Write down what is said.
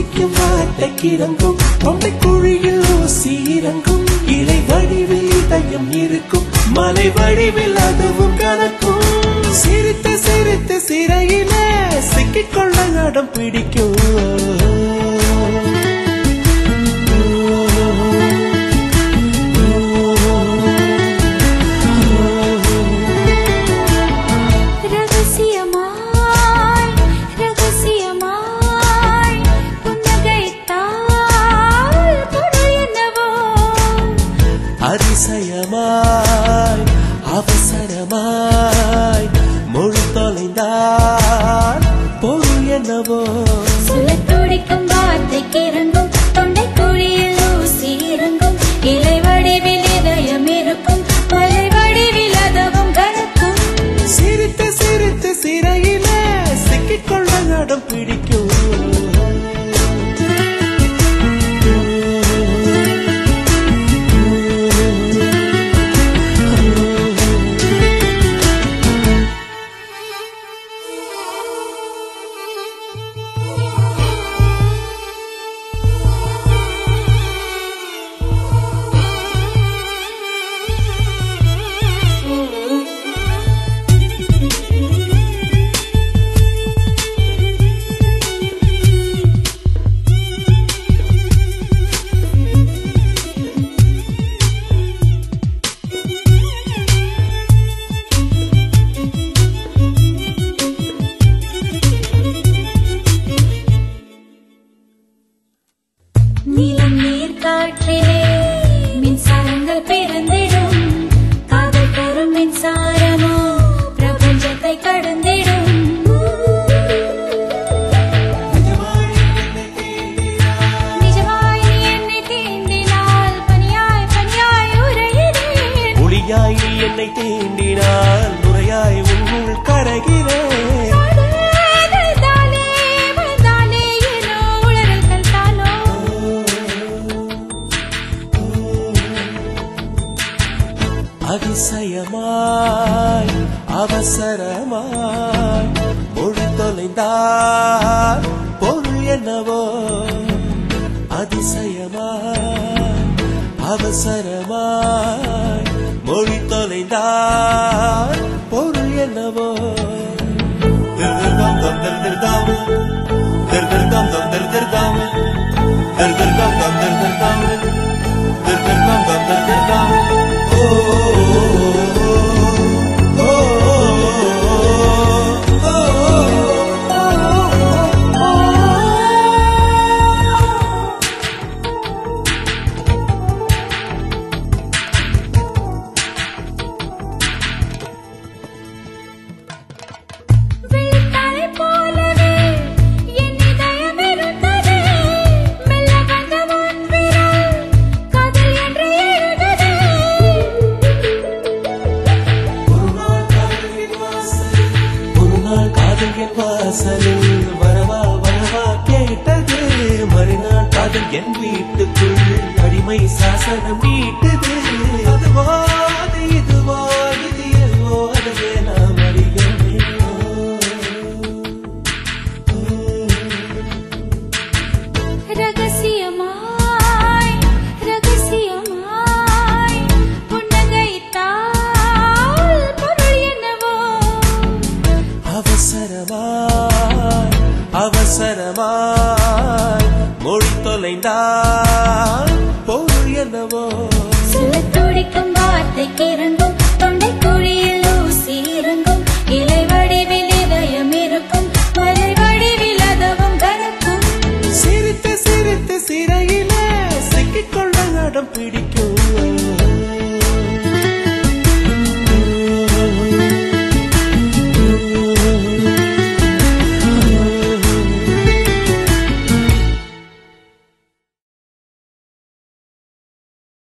துடிக்கும் வார்த்தைக்கிறங்கும் தொண்டை குழியில் ஊசி இறங்கும் இலை வடிவில் இதயம் இருக்கும் மலை வடிவில் அதுவும் கலக்கும் சிரித்து சிரித்து சிறையில சிக்கிக்கொள்ள நடம் பிடிக்கும் ரகசியமாய் ரகசியமாய் புன்னகைத்தால் பொருள் என்னவோ அதிசயமாய் அவசரமாய் மொழி தொலைந்தார் பொருள் என்னவோ சொல்லத் துடிக்கும் வார்த்தைக்கு இறங்கும் தொண்டை குழியில் ஊசி இறங்கும் இலை வடிவில் இதயம் இருக்கும் மலை வடிவில் அதவும் கலக்கும் சிரித்து சிரித்து சிறையில சிக்கிக்கொள்ள நடம் பிடிக்கும் நீலம் நீர் காற்றிலே மின்சாரங்கள் பிறந்திடும் காதல் தரும் மின்சாரமோ பிரபஞ்சத்தை கடந்திடும் நிஜமாய் நீ என்னை தீண்டினால் பனியாய் பனியாய் உரைகிறேன் ஒளியாய் நீ என்னை தீண்டினால் முறையாய் உன்னுள் கரைகிறேன் காதல் தானே வந்தானே ஏனோ உளறல்கள் தானோ அதிசயமாய் அவசரமாய் மொழி தொலைந்தார் பொருள் என்னவோ அதிசயமாய் அவசரமாய் மொழி தொலைந்தார் பொருள் என்னவோ திருதிர்காம் தம் திருதிர்காம் திருதிர்காம் தம் திருதிர்காம் திருதிர்காம் தம் திருதிர்காம் திருதிர்காம் தம் திருதிர்காம் ஓ ஓ விழித்தாய் போலவே என் இதயம் இருந்தது மெல்ல வந்த உன் விரல் காதல் என்று எழுதது ஒரு நாள் காதல் என் வாசலில் வரவா வரவா கேட்டது மறுநாள் காதல் என் வீட்டுக்குள் அடிமை சாசனம் நீட்டுது அதுவா அது இதுவா இது எதுவோ அதுவே நாம் அறியோமே ரகசியமாய் ரகசியமாய் புன்னகைத்தால் பொருள் என்னவோ அவசரமாய் அவசரமாய் மொழி தொலைந்தால் பொருள் என்னவோ சொல்லத் துடிக்கும் வார்த்தைக்கு இறங்கும்